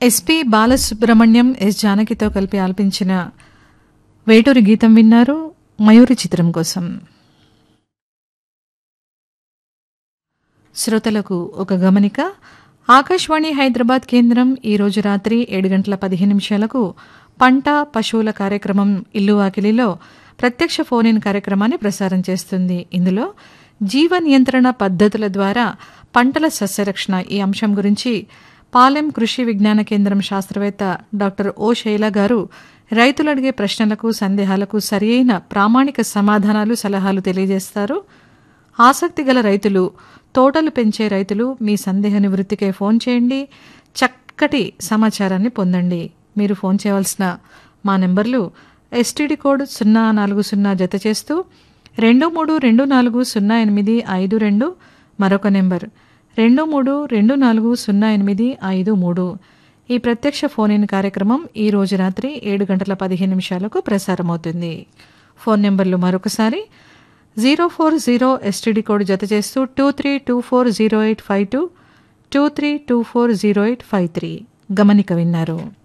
SP Balasubrahmanyam yes జానకితో కలిపి ఆలపించిన వేటూరి గీతం విన్నారు మయూరి చిత్రం కోసం శ్రోతలకు ఒక గమనిక ఆకాశవాణి హైదరాబాద్ కేంద్రం ఈరోజు రాత్రి ఏడు గంటల పదిహేను నిమిషాలకు పంట పశువుల కార్యక్రమం ఇల్లు వాకిలిలో ప్రత్యక్ష ఫోన్ ఇన్ కార్యక్రమాన్ని ప్రసారం చేస్తుంది ఇందులో జీవ నియంత్రణ పద్ధతుల ద్వారా పంటల సస్యరక్షణ ఈ అంశం గురించి పాలెం కృషి విజ్ఞాన కేంద్రం శాస్త్రవేత్త డాక్టర్ ఓ శైల గారు రైతులు అడిగే ప్రశ్నలకు సందేహాలకు సరియైన ప్రామాణిక సమాధానాలు సలహాలు తెలియజేస్తారు ఆసక్తి గల రైతులు తోటలు పెంచే రైతులు మీ సందేహ నివృత్తికై ఫోన్ చేయండి చక్కటి సమాచారాన్ని పొందండి మీరు ఫోన్ చేయవలసిన మా నెంబర్లు ఎస్టీడీ కోడ్ సున్నా నాలుగు సున్నా జత చేస్తూ రెండు మూడు రెండు నాలుగు సున్నా ఎనిమిది ఐదు రెండు మరొక నెంబర్ రెండు మూడు రెండు నాలుగు సున్నా ఎనిమిది ఐదు మూడు ఈ ప్రత్యక్ష ఫోన్ ఇన్ కార్యక్రమం ఈ రోజు రాత్రి ఏడు గంటల పదిహేను నిమిషాలకు ప్రసారమవుతుంది ఫోన్ నెంబర్లు మరొకసారి zero four zero STD code జత చేస్తూ two three two four zero eight five two two three two four zero eight five three గమనిక విన్నారు